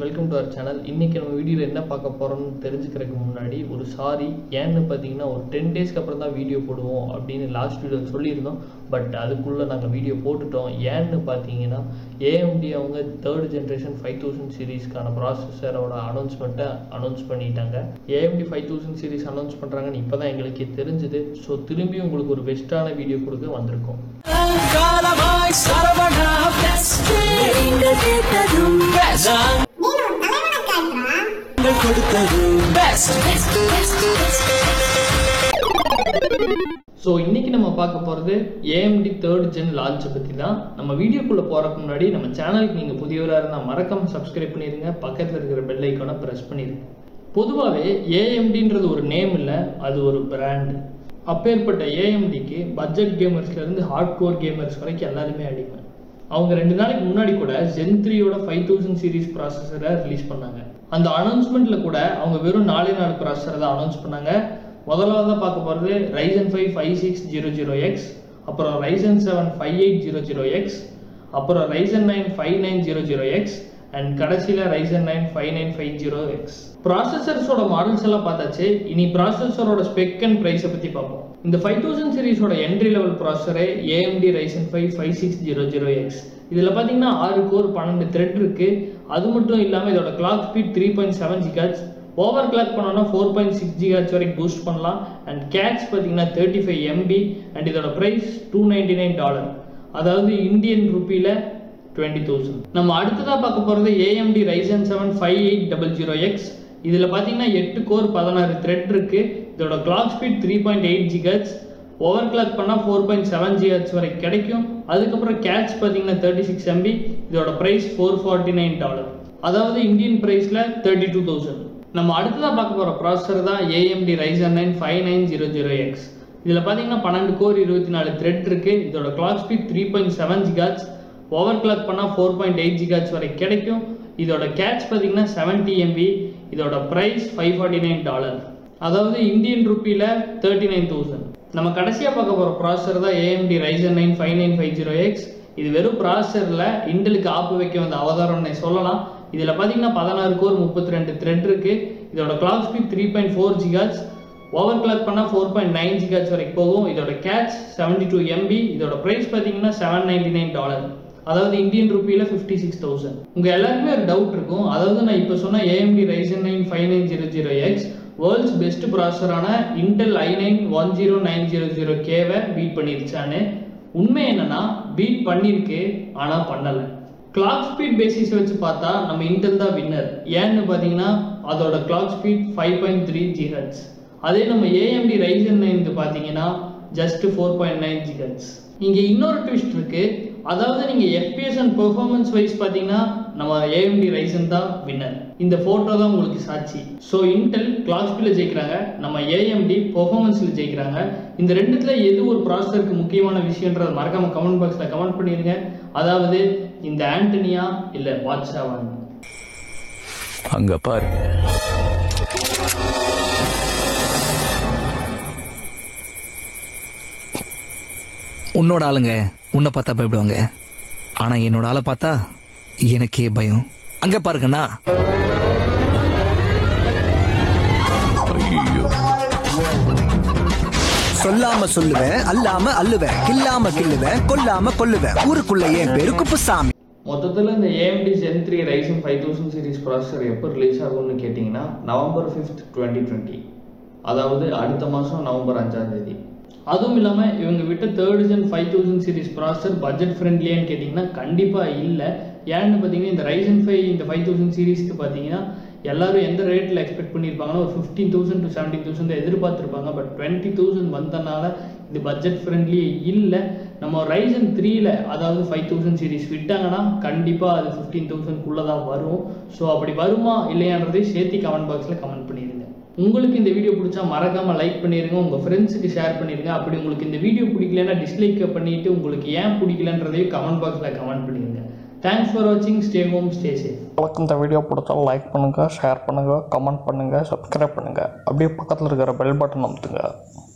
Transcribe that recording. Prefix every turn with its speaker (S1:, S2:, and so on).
S1: welcome to our channel இன்றைக்கி நம்ம வீடியோவில் என்ன பார்க்க போகிறோம்னு தெரிஞ்சுக்கிறதுக்கு முன்னாடி ஒரு சாரி ஏன்னு பார்த்தீங்கன்னா ஒரு டென் டேஸ்க்கு அப்புறம் தான் வீடியோ போடுவோம் அப்படின்னு லாஸ்ட் வீடியோ சொல்லியிருந்தோம் பட் அதுக்குள்ளே நாங்கள் வீடியோ போட்டுட்டோம் ஏன்னு பார்த்தீங்கன்னா ஏஎம்டி அவங்க தேர்ட் ஜென்ரேஷன் ஃபைவ் தௌசண்ட் சீரீஸ்க்கான ப்ராசஸரோட அனௌன்ஸ்மெண்ட்டை அனௌன்ஸ் பண்ணிட்டாங்க AMD five thousand series announce பண்ணுறாங்கன்னு இப்போ தான் எங்களுக்கு தெரிஞ்சுது ஸோ திரும்பி உங்களுக்கு ஒரு பெஸ்ட்டான வீடியோ கொடுக்க வந்திருக்கோம்
S2: காலமாய் சரவணா
S3: நீங்கள் கேட்டதும்
S4: నేను தலைவனை காட்டுறான்
S2: பெஸ்ட் கொடுத்தது பெஸ்ட்
S1: ஸோ இன்னைக்கு நம்ம பார்க்க போகிறது ஏஎம்டி தேர்ட் ஜென் லான்ச்சை பற்றி தான் நம்ம வீடியோக்குள்ளே போகிறதுக்கு முன்னாடி நம்ம சேனலுக்கு நீங்கள் புதியவராக இருந்தால் மறக்காம சப்ஸ்கிரைப் பண்ணிடுங்க பக்கத்தில் இருக்கிற பெல் ஐக்கானை ப்ரெஸ் பண்ணிடுங்க பொதுவாகவே ஏஎம்டின்றது ஒரு நேம் இல்லை அது ஒரு பிராண்ட் அப்பேற்பட்ட ஏஎம்டிக்கு பட்ஜெட் கேமர்ஸ்லேருந்து ஹார்ட் கோர் கேமர்ஸ் வரைக்கும் எல்லாருமே அடிமை அவங்க ரெண்டு நாளைக்கு முன்னாடி கூட ஜென் த்ரீயோட ஃபைவ் தௌசண்ட் சீரிஸ் ப்ராசஸரை ரிலீஸ் பண்ணாங்க அந்த அனௌன்ஸ்மெண்ட்ல கூட அவங்க வெறும் நாலே நாலு ப்ராசஸரை தான் அனௌன்ஸ் பண்ணாங்க முதலாவதாக பார்க்க போகிறது Ryzen five five six zero zero X அப்புறம் Ryzen seven five eight zero zero X அப்புறம் Ryzen nine five nine zero zero X and கடைசியில் Ryzen nine five nine five zero X ப்ராசஸர்ஸோட மாடல்ஸ் எல்லாம் பார்த்தாச்சு இனி ப்ராசஸரோட ஸ்பெக் அண்ட் ப்ரைஸை பற்றி பார்ப்போம் இந்த ஃபைவ் தௌசண்ட் சீரிஸோட என்ட்ரி லெவல் ப்ராசஸரே AMD Ryzen five five six zero zero X இதில் பார்த்தீங்கன்னா ஆறு கோர் பன்னெண்டு த்ரெட் இருக்கு அது மட்டும் இல்லாமல் இதோட clock speed three point seven gigahertz over clock பண்ணோம்னா ஃபோர் பாயிண்ட் சிக்ஸ் ஜிஹெச் வரைக்கும் பூஸ்ட் பண்ணலாம் அண்ட் கேட்ச் பார்த்தீங்கன்னா தேர்ட்டி ஃபைவ் எம்பி அண்ட் இதோட price two ninety nine dollar அதாவது இந்தியன் ருப்பியில் டுவெண்ட்டி தௌசண்ட் நம்ம அடுத்ததாக பார்க்க போகிறது AMD Ryzen seven five eight double zero X இதில் பார்த்தீங்கன்னா எட்டு கோர் பதினாறு த்ரெட் இருக்கு இதோட clock speed three point eight GH over clock பண்ணால் ஃபோர் பாயிண்ட் செவன் ஜிஹெச் வரைக்கும் கிடைக்கும் அதுக்கப்புறம் கேட்ச் பார்த்தீங்கன்னா தேர்ட்டி சிக்ஸ் எம்பி இதோட price four forty nine dollar அதாவது இந்தியன் ப்ரைஸில் தேர்ட்டி டூ தௌசண்ட் நம்ம அடுத்ததாக பார்க்க போகிற ப்ராசஸர் தான் AMD Ryzen nine five nine zero zero X இதில் பார்த்தீங்கன்னா பன்னெண்டு கோர் இருபத்தி நாலு த்ரெட் இருக்கு இதோட clock speed three point seven gigahertz over clock பண்ணால் ஃபோர் பாயிண்ட் எயிட் ஜிகாட்ஸ் வரைக்கும் கிடைக்கும் இதோட கேட்ச் பார்த்தீங்கன்னா செவன்டி எம்பி இதோட price five forty nine dollar அதாவது இந்தியன் ருப்பியில் தேர்ட்டி நைன் தௌசண்ட் நம்ம கடைசியாக பார்க்க போகிற ப்ராசஸர் தான் AMD Ryzen nine five nine five zero X இது வெறும் ப்ராசஸரில் இண்டலுக்கு ஆப்பு வைக்க வந்த அவதாரம்னு சொல்லலாம் இதில் பார்த்தீங்கன்னா பதினாறு கோர் முப்பத்தி ரெண்டு த்ரெட் இருக்கு இதோட clock speed three point four gigahertz over clock பண்ணால் ஃபோர் பாயிண்ட் நைன் ஜிகாட்ஸ் வரைக்கும் போகும் இதோட கேட்ச் செவன்டி டூ எம்பி இதோட ப்ரைஸ் பார்த்தீங்கன்னா செவன் நைன்டி நைன் டாலர் அதாவது இந்தியன் ருப்பியில் ஃபிஃப்டி சிக்ஸ் தௌசண்ட் உங்கள் எல்லாருக்குமே ஒரு டவுட் இருக்கும் அதாவது நான் இப்போ சொன்ன AMD Ryzen nine five nine zero zero X world's best ப்ராசரான Intel i nine one zero nine zero zero கேவை பீட் பண்ணிருச்சான்னு உண்மை என்னன்னா பீட் பண்ணியிருக்கு ஆனால் பண்ணலை கிளாக் ஸ்பீட் பேசிஸ் வச்சு பார்த்தா நம்ம இன்டெல் தான் வின்னர் ஏன்னு பார்த்தீங்கன்னா அதோட clock speed five point three GH அதே நம்ம ஏஎம்டி ரைசன் நைன் பார்த்தீங்கன்னா just four point nine GH இங்கே இன்னொரு ட்விஸ்ட் இருக்கு அதாவது நீங்கள் எஃபிஎஸ் அண்ட் பெர்ஃபார்மன்ஸ் வைஸ் பார்த்தீங்கன்னா நம்ம ஏஎம்டி ரைசன் தான் வின்னர் இந்த ஃபோட்டோ தான் உங்களுக்கு சாட்சி ஸோ இன்டெல் கிளாக் ஸ்பீடில் ஜெயிக்கிறாங்க நம்ம ஏஎம்டி பெர்ஃபார்மன்ஸில் ஜெயிக்கிறாங்க இந்த ரெண்டுத்துல எது ஒரு ப்ராசஸருக்கு முக்கியமான விஷயன்றதை மறக்காம கமெண்ட் பாக்ஸில் கமெண்ட் பண்ணிடுங்க அதாவது இந்த ஆண்டனியா இல்லை வாட்ஸாவான்னு
S5: அங்க பாருங்க
S6: உன்னோட ஆளுங்க உன்னை பார்த்தா பயப்படுவாங்க ஆனா என்னோட ஆளை பார்த்தா எனக்கே பயம் அங்க பாருங்கண்ணா
S5: ஐயோ
S7: சொல்லாம சொல்லுவேன் அல்லாம அள்ளுவேன் கில்லாம கிள்ளுவேன் கொல்லாம கொல்லுவேன் ஊருக்குள்ள என் பேரு குப்புசாமி
S1: மொத்தத்தில் இந்த AMD gen three Ryzen five thousand series processor எப்போ ரிலீஸ் ஆகும்னு கேட்டிங்கன்னா நவம்பர் ஃபிஃப்த் டுவெண்ட்டி டுவெண்ட்டி அதாவது அடுத்த மாதம் நவம்பர் அஞ்சாம் தேதி அதுவும் இல்லாமல் இவங்க விட்ட third gen five thousand series processor budget ஃப்ரெண்ட்லியான்னு கேட்டிங்கன்னா கண்டிப்பாக இல்லை ஏன்னு பார்த்தீங்கன்னா இந்த ரைசன் ஃபைவ் இந்த ஃபைவ் தௌசண்ட் சீரிஸ்க்கு பார்த்தீங்கன்னா எல்லாரும் எந்த ரேட்டில் எக்ஸ்பெக்ட் பண்ணியிருப்பாங்கன்னா ஒரு fifteen thousand to seventeen thousand எதிர்பார்த்துருப்பாங்க பட் டுவெண்ட்டி தௌசண்ட் வந்தனால இது பட்ஜெட் ஃப்ரெண்ட்லி இல்லை நம்ம ரைசன் த்ரீல அதாவது ஃபைவ் தௌசண்ட் சீரிஸ் விட்டாங்கன்னா கண்டிப்பாக அது ஃபிஃப்டீன் தௌசண்ட்குள்ளே தான் வரும் ஸோ அப்படி வருமா இல்லையான்றதை சேர்த்து கமெண்ட் பாக்ஸில் கமெண்ட் பண்ணிடுங்க உங்களுக்கு இந்த வீடியோ பிடிச்சா மறக்காம லைக் பண்ணிருங்க உங்க ஃப்ரெண்ட்ஸுக்கு ஷேர் பண்ணிருங்க அப்படி உங்களுக்கு இந்த வீடியோ பிடிக்கலன்னா டிஸ்லைக் பண்ணிட்டு உங்களுக்கு ஏன் பிடிக்கலன்றதையும் கமெண்ட் பாக்ஸில் கமெண்ட் பண்ணிருங்க தேங்க்ஸ் ஃபார் வாட்சிங் ஸ்டே ஹோம் ஸ்டே சேஃப்
S8: உங்களுக்கு இந்த வீடியோ பிடிச்சா லைக் பண்ணுங்கள் ஷேர் பண்ணுங்கள் கமெண்ட் பண்ணுங்கள் சப்ஸ்கிரைப் பண்ணுங்கள் அப்படியே பக்கத்தில் இருக்கிற பெல் பட்டன் அமுத்துங்க